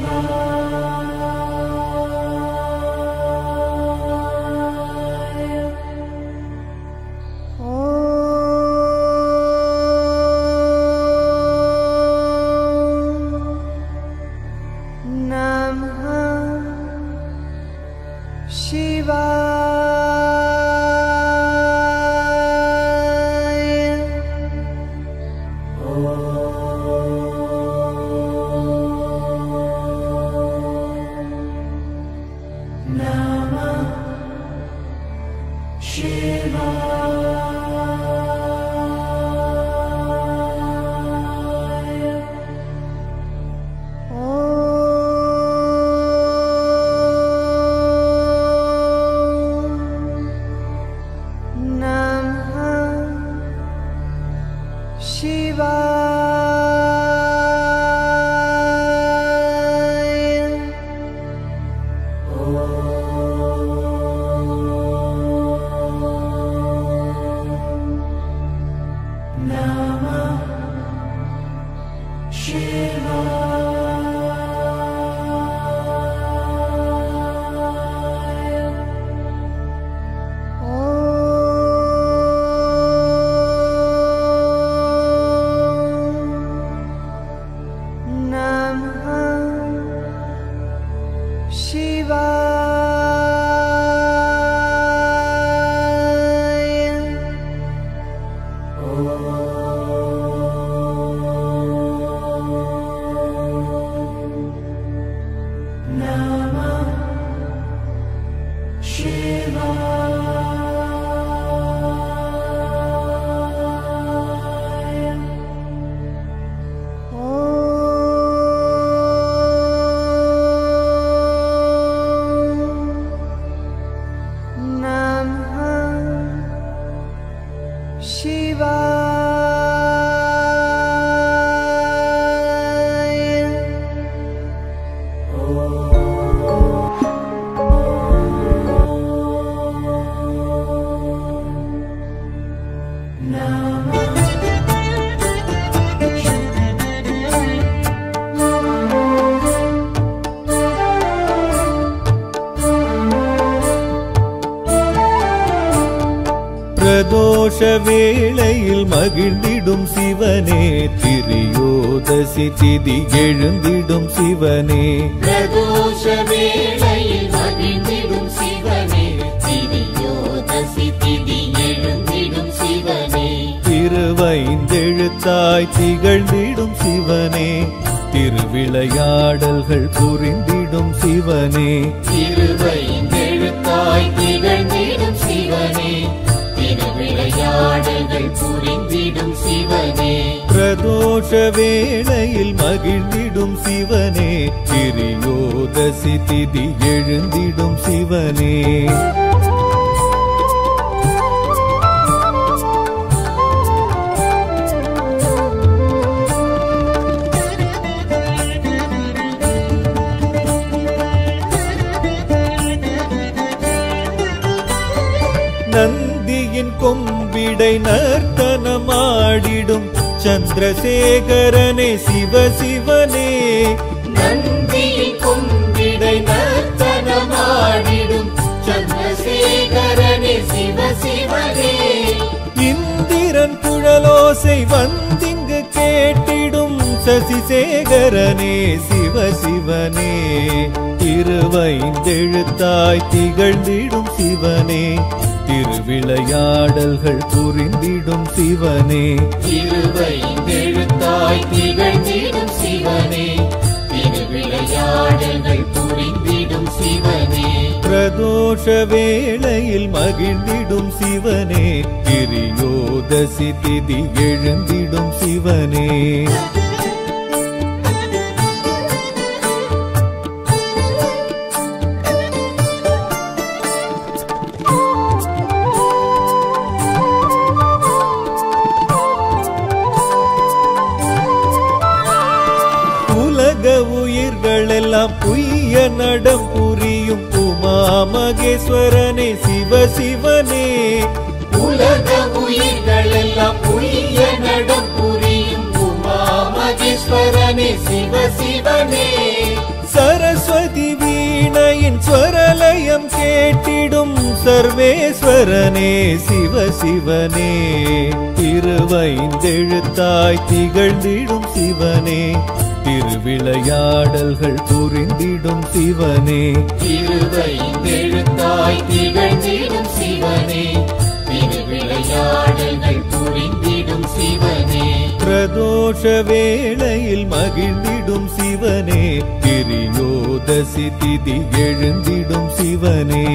பிரதோஷ வேளையில் மகிழ்ந்திடும் சிவனே திரியோதசி திதி எழுந்திடும் சிவனே பிரதோஷ வேளையில் மகிழ்ந்திடும் சிவனே திரியோதசி திதி எழுந்திடும் சிவனே திருவைந்தெழுத்தாய் திகழ்ந்திடும் சிவனே திருவிளையாடல்கள் புரிந்திடும் சிவனே திருவைந்தெழுத்தாய் திகழ்ந்திடும் சிவனே திருவிளையாடல்கள் புரிந்திடும் சிவனே பிரதோஷ வேளையில் மகிழ்ந்திடும் சிவனே திரியோதசி திதி எழுந்திடும் சிவனே நந்தியின் கொம்பிடை நர்த்தனமாடிடும் சந்திரசேகரனே சிவ சிவனே நந்தியின் கும்பிடை நர்த்தனமாடிடும் சந்திரசேகரனே சிவ சிவனே இந்திரன் குழலோசை வந்திங்கு கேட்டிடும் சசிசேகரனே சிவ சிவனே திருவைந்தெழுத்தாய் திகழ்ந்திடும் சிவனே திருவிளையாடல்கள் புரிந்திடும் சிவனே திருவைந்தெழுத்தாய் திகழ்ந்திடும் சிவனே திருவிளையாடல்கள் புரிந்திடும் சிவனே பிரதோஷ வேளையில் மகிழ்ந்திடும் சிவனே திரியோதசி திதி எழுந்திடும் சிவனே உலக உயிர்கள் எல்லாம் புய்ய நடம் புரியும் உமா மகேஸ்வரனே சிவ சிவனே உலக உயிர்கள் எல்லாம் புரிய நடம் புரியும் உமா மகேஸ்வரனே சிவ சிவனே என் ஸ்வரலயம் கேட்டிடும் சர்வேஸ்வரனே சிவ சிவனே திருவைந்தெழுத்தாய் திகழ்ந்திடும் சிவனே திருவிளையாடல்கள் புரிந்திடும் சிவனே திருவைந்தெழுத்தாய் திகழ்ந்திடும் சிவனே திருவிளையாடல்கள் புரிந்திடும் சிவனே பிரதோஷ வேளையில் மகிழ்ந்திடும் சிவனே திரியோதசி திதி எழுந்திடும் சிவனே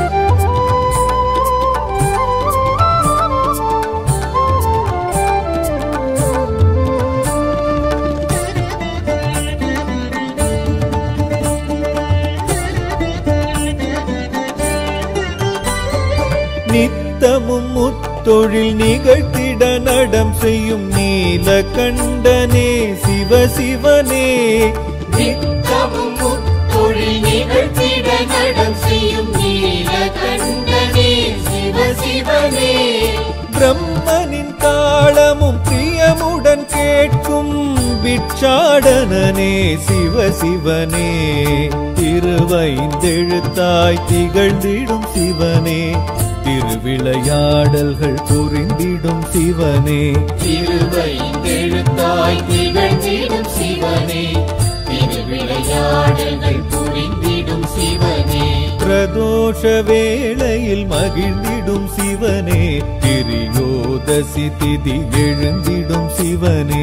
நித்தமும் முத்தொழில் நிகழ்த்திட நடம் செய்யும் நீலகண்டனே சிவ சிவனே நித்தமும் முத்தொழில் நிகழ்த்திட நடம் செய்யும் நீலகண்டனே சிவ சிவனே பிரம்மனின் தாளமும் பிரியமுடன் கேட்கும் விட்சாடனனே சிவ சிவனே திருவைந்தெழுத்தாய் திகழ்ந்திடும் சிவனே திருவிளையாடல்கள் புரிந்திடும் சிவனே திருவைந்தெழுத்தாய் திகழ்ந்திடும் சிவனே திருவிளையாடல்கள் புரிந்திடும் சிவனே பிரதோஷ வேளையில் மகிழ்ந்திடும் சிவனே திரியோதசி திதி எழுந்திடும் சிவனே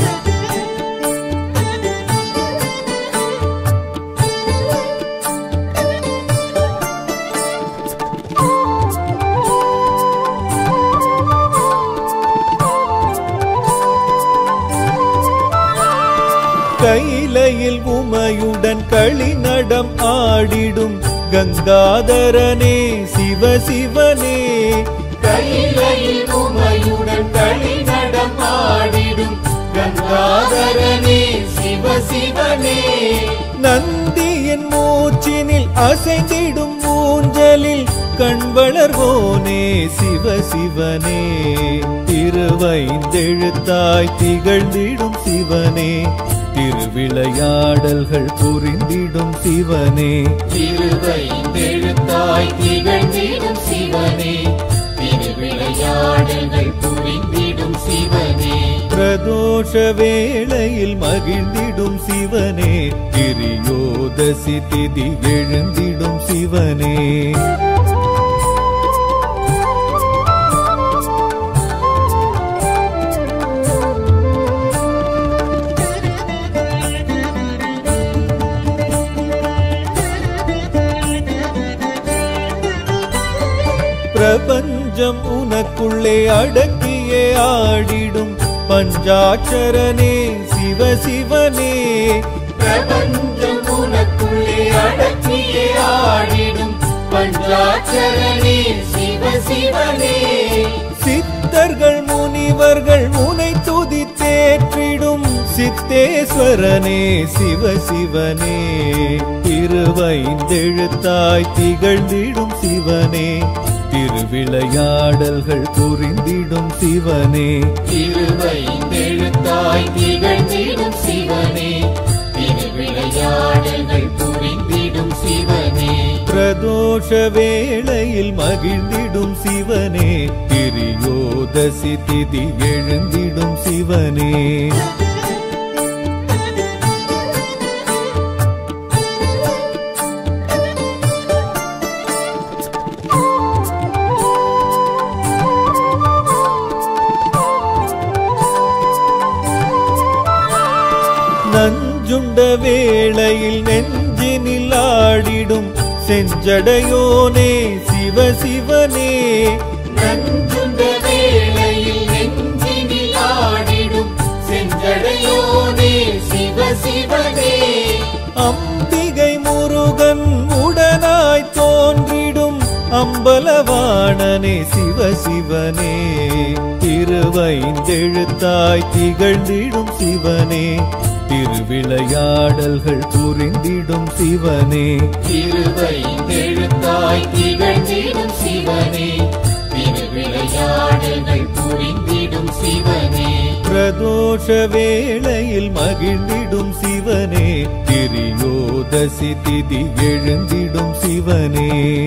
கைலையில் உமையுடன் களிநடம் ஆடிடும் கங்காதரனே சிவ சிவனே கையிலையில் உமையுடன் களிநடம் ஆடிடும் கங்காதரனே சிவ சிவனே நந்தியின் மூச்சினில் அசைந்திடும் ஊஞ்சலில் கண்வளர்வோனே சிவ சிவனே திருவைந்தெழுத்தாய் திகழ்ந்திடும் சிவனே திருவிளையாடல்கள் புரிந்திடும் சிவனே திருவைந்தெழுத்தாய் திகழ்ந்திடும் சிவனே திருவிளையாடல்கள் புரிந்திடும் சிவனே பிரதோஷ வேளையில் மகிழ்ந்திடும் சிவனே திரியோதசி திதி எழுந்திடும் சிவனே பிரபஞ்சம் உனக்குள்ளே அடக்கியே ஆடிடும் பஞ்சாட்சரனே சிவ சிவனே பிரபஞ்சம் உனக்குள்ளே அடக்கியே ஆடிடும் பஞ்சாட்சரனே சிவ சிவனே சித்தர்கள் முனிவர்கள் உனை துதி தேற்றிடும் சித்தேஸ்வரனே சிவ சிவனே திருவைந்தெழுத்தாய் திகழ்ந்திடும் சிவனே திருவிளையாடல்கள் புரிந்திடும் சிவனே திருவைந்தெழுத்தாய் திகழ்ந்திடும் சிவனே திருவிளையாடல்கள் புரிந்திடும் சிவனே பிரதோஷ வேளையில் மகிழ்ந்திடும் சிவனே திரியோதசி திதி எழுந்திடும் சிவனே நஞ்சுண்ட வேளையில் நெஞ்சினில் ஆடிடும் செஞ்சடையோனே சிவ சிவனே நஞ்சுண்ட வேளையில் நெஞ்சினில் ஆடிடும் செஞ்சடையோனே சிவ சிவனே அம்பிகை முருகன் உடனாய் தோன்றிடும் அம்பலவாணனே சிவ சிவனே திருவைந்தெழுத்தாய் திகழ்ந்திடும் சிவனே திருவிளையாடல்கள் புரிந்திடும் சிவனே திருவைந்தெழுத்தாய் திகழ்ந்திடும் சிவனே திரு திருவிளையாடல்கள் புரிந்திடும் சிவனே பிரதோஷ வேளையில் மகிழ்ந்திடும் சிவனே திரியோதசி திதி எழுந்திடும் சிவனே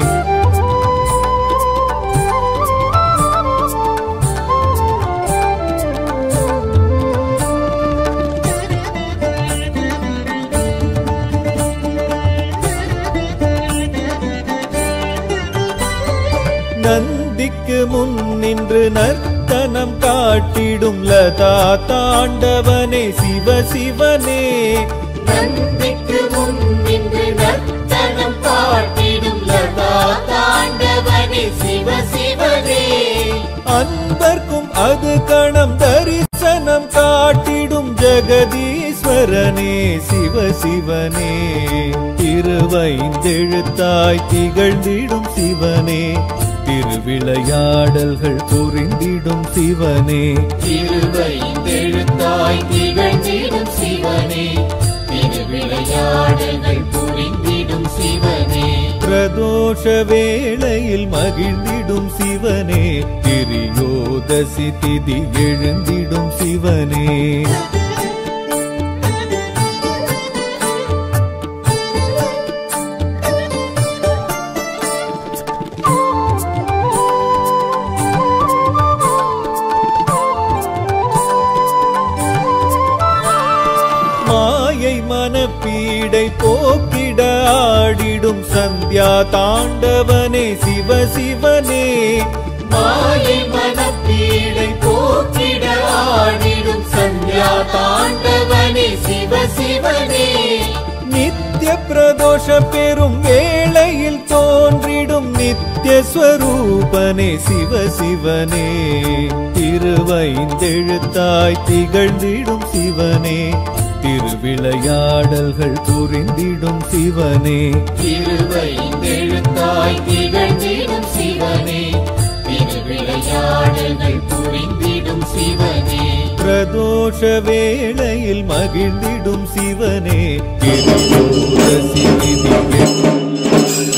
நந்திக்கு முன் நின்று நர்த்தனம் காட்டிடும் லதா தாண்டவனே சிவ சிவனே நந்திக்கு முன் நின்று நர்த்தனம் காட்டிடும் லதா தாண்டவனே சிவ சிவனே அன்பர்க்கும் அது கணம் தரிசனம் காட்டிடும் ஜெகதீஸ்வரனே சிவ சிவனே திருவைந்தெழுத்தாய் திகழ்ந்திடும் சிவனே திருவிளையாடல்கள் புரிந்திடும் சிவனே திருவைந்தெழுத்தாய் திகழ்ந்திடும் சிவனே திருவிளையாடல்கள் புரிந்திடும் சிவனே பிரதோஷ வேளையில் மகிழ்ந்திடும் சிவனே திரியோதசி திதி எழுந்திடும் சிவனே மாயை மனப்பீடை போக்கிட ஆடிடும் சந்தியா தாண்டவனே சிவ சிவனே மாயை மனப்பீடை போக்கிட ஆடிடும் சந்தியா தாண்டவனே சிவ சிவனே நித்திய பிரதோஷ பெரும் வேளையில் தோன்றிடும் நித்திய ஸ்வரூபனே சிவ சிவனே திருவைந்தெழுத்தாய் திகழ்ந்திடும் சிவனே திருவிளையாடல்கள் புரிந்திடும் சிவனே திருவைந்தெழுத்தாய் திகழ்ந்திடும் சிவனே திருவிளையாடல்கள் புரிந்திடும் சிவனே பிரதோஷ வேளையில் மகிழ்ந்திடும் சிவனே திருயோதசி திதி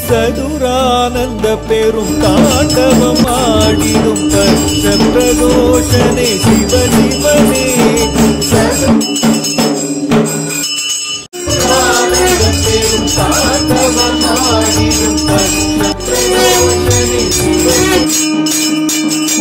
சதுரானந்த பெரும் தாண்டவம் ஆடிடும் கஷ்ட பிரதோஷனே சிவ சிவனே பெரும் தாண்டவம் ஆடிடும் கஷ்ட பிரதோஷனே சிவ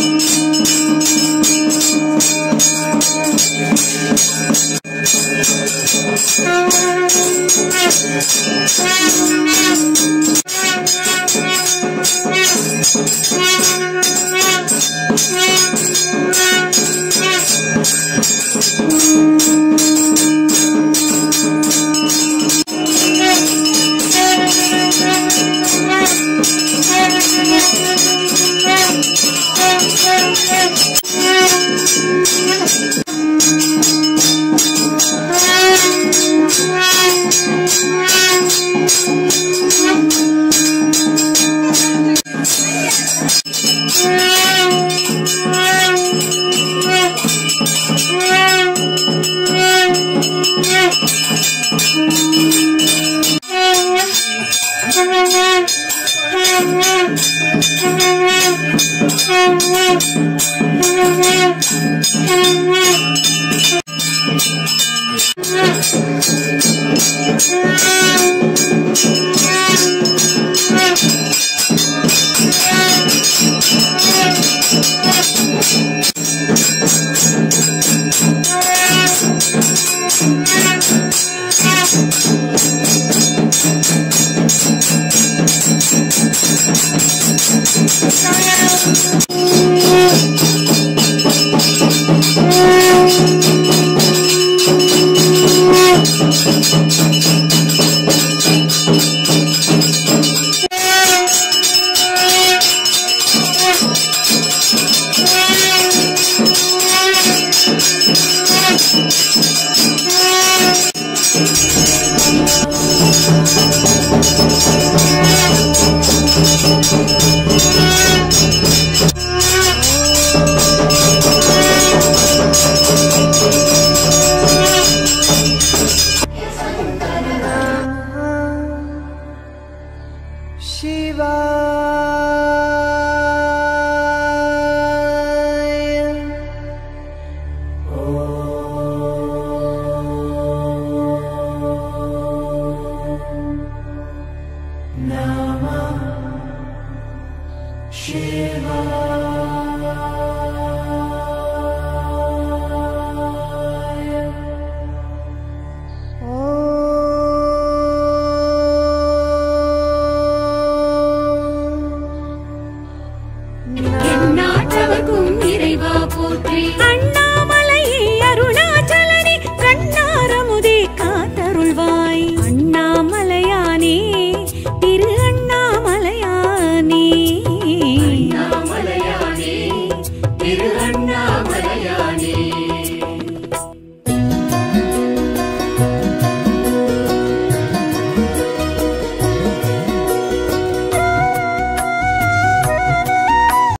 எந்நாட்டவர்க்கும் இறைவா போற்றி அண்ணாமலையே அருணாச்சலனே கண்ணாரமுதே காத்தருள்வாய் அண்ணாமலையானே திரு